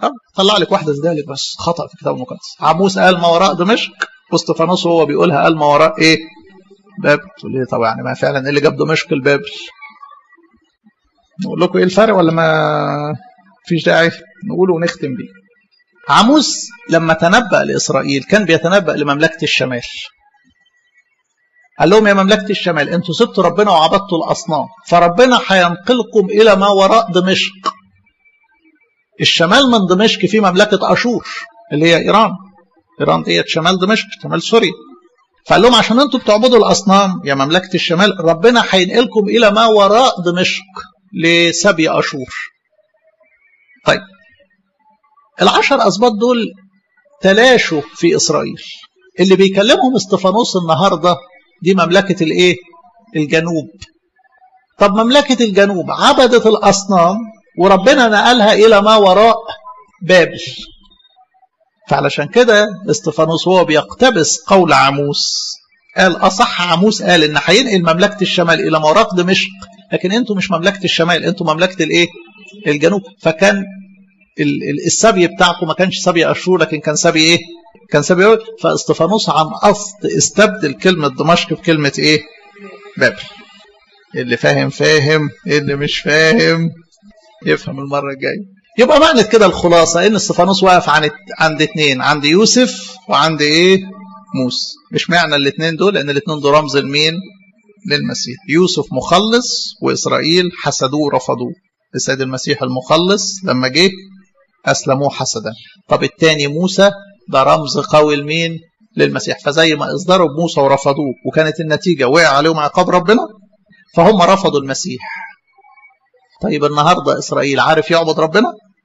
أه طلع لك واحده زدالك بس خطا في الكتاب المقدس عموس قال ما وراء دمشق واستفانوس وهو بيقولها قال ما وراء ايه بابل تقول لي طب يعني ما فعلا ايه اللي جاب دمشق لبابل نقول لكم ايه الفرق ولا ما فيش داعي نقوله ونختم بيه عموس لما تنبأ لإسرائيل كان بيتنبأ لمملكة الشمال قال لهم يا مملكة الشمال انتوا سبتوا ربنا وعبدتوا الأصنام فربنا هينقلكم إلى ما وراء دمشق الشمال من دمشق في مملكة أشور اللي هي إيران إيران ديت شمال دمشق شمال سوريا فقال لهم عشان انتوا بتعبدوا الأصنام يا مملكة الشمال ربنا هينقلكم إلى ما وراء دمشق لسبي أشور طيب العشر أسباط دول تلاشوا في إسرائيل اللي بيكلمهم استفانوس النهاردة دي مملكة الإيه؟ الجنوب طب مملكة الجنوب عبدت الأصنام وربنا نقلها إلى ما وراء بابل فعلشان كده استفانوس وهو بيقتبس قول عموس قال أصح عموس قال إن هينقل مملكة الشمال إلى ما وراء دمشق لكن أنتوا مش مملكة الشمال أنتوا مملكة الإيه؟ الجنوب فكان السبي بتاعكم ما كانش سبي اشور لكن كان سبي ايه كان سبي فاستفانوس عن قصد استبدل كلمه دمشق بكلمه ايه بابل اللي فاهم فاهم اللي مش فاهم يفهم المره الجايه يبقى معنى كده الخلاصه ان استفانوس واقف عند عند اثنين عند يوسف وعند ايه موسى مش معنى الاثنين دول لان الاثنين دول رمز لمين للمسيح يوسف مخلص واسرائيل حسدوه رفضوه السيد المسيح المخلص لما جه أسلموه حسدا طب التاني موسى ده رمز قوي لمين للمسيح فزي ما اصدروا بموسى ورفضوه وكانت النتيجة وقع عليهم عقاب ربنا فهم رفضوا المسيح طيب النهاردة إسرائيل عارف يعبد ربنا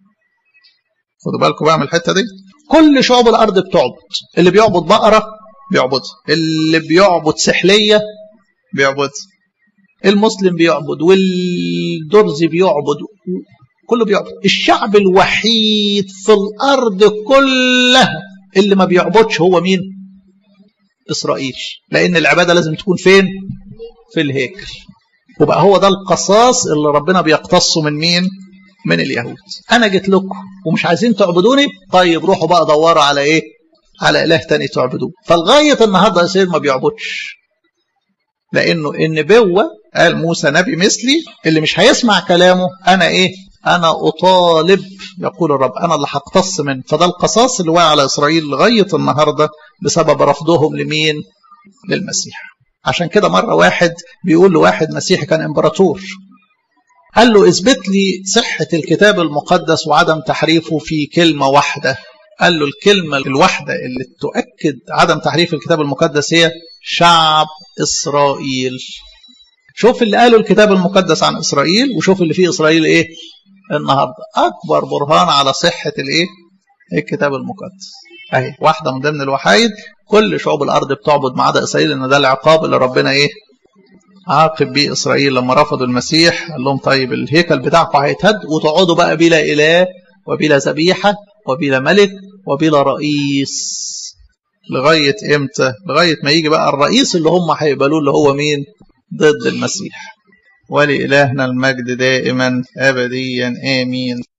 خدوا بالكم بقى من الحتة دي كل شعوب الأرض بتعبد اللي بيعبد بقرة بيعبد اللي بيعبد سحلية بيعبد المسلم بيعبد والدرزي بيعبد كله بيعبد الشعب الوحيد في الأرض كلها اللي ما بيعبدش هو مين إسرائيل لأن العبادة لازم تكون فين في الهيكل وبقى هو ده القصاص اللي ربنا بيقتصه من مين من اليهود أنا جيت لكم ومش عايزين تعبدوني طيب روحوا بقى دوروا على إيه على إله تاني تعبدوه فلغاية النهاردة يصير ما بيعبدش لأنه النبوة قال موسى نبي مثلي اللي مش هيسمع كلامه أنا إيه أنا أطالب يقول الرب أنا اللي هقتص من فده القصاص اللي وقع على إسرائيل لغاية النهاردة بسبب رفضهم لمين للمسيح عشان كده مرة واحد بيقول لواحد مسيحي كان إمبراطور قال له اثبت لي صحة الكتاب المقدس وعدم تحريفه في كلمة واحدة قال له الكلمة الواحدة اللي تؤكد عدم تحريف الكتاب المقدس هي شعب إسرائيل شوف اللي قاله الكتاب المقدس عن إسرائيل وشوف اللي فيه إسرائيل إيه النهاردة أكبر برهان على صحة الإيه الكتاب المقدس أهي واحدة من ضمن الوحايد كل شعوب الأرض بتعبد ما عدا إسرائيل إن ده العقاب اللي ربنا إيه عاقب بيه إسرائيل لما رفضوا المسيح قال لهم طيب الهيكل بتاعكم هيتهد وتقعدوا بقى بلا إله وبلا ذبيحة وبلا ملك وبلا رئيس لغاية إمتى لغاية ما يجي بقى الرئيس اللي هم هيقبلوه اللي هو مين ضد المسيح ولإلهنا المجد دائما أبديا آمين